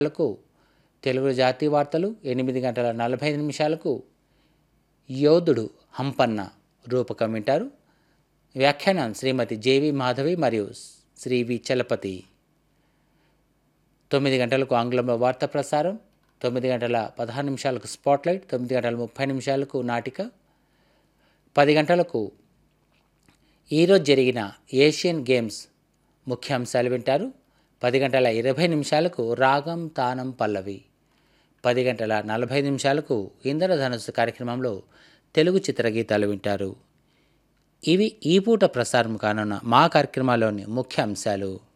గంటలకు తెలుగు జాతీయ వార్తలు ఎనిమిది గంటల నలభై ఐదు నిమిషాలకు యోధుడు హంపన్న రూపకం వింటారు వ్యాఖ్యానం శ్రీమతి జేవి మాధవి మరియు శ్రీ వి చలపతి తొమ్మిది గంటలకు ఆంగ్లంలో వార్తా ప్రసారం తొమ్మిది గంటల పదహారు నిమిషాలకు స్పాట్లైట్ తొమ్మిది గంటల ముప్పై నిమిషాలకు నాటిక పది గంటలకు ఈరోజు జరిగిన ఏషియన్ గేమ్స్ ముఖ్యాంశాలు వింటారు పది గంటల ఇరవై నిమిషాలకు రాగం తానం పల్లవి పది గంటల నలభై నిమిషాలకు ఇంద్రధనుస్సు కార్యక్రమంలో తెలుగు చిత్రగీతాలు వింటారు ఇవి ఈ పూట ప్రసారం కానున్న మా కార్యక్రమాల్లోని ముఖ్య అంశాలు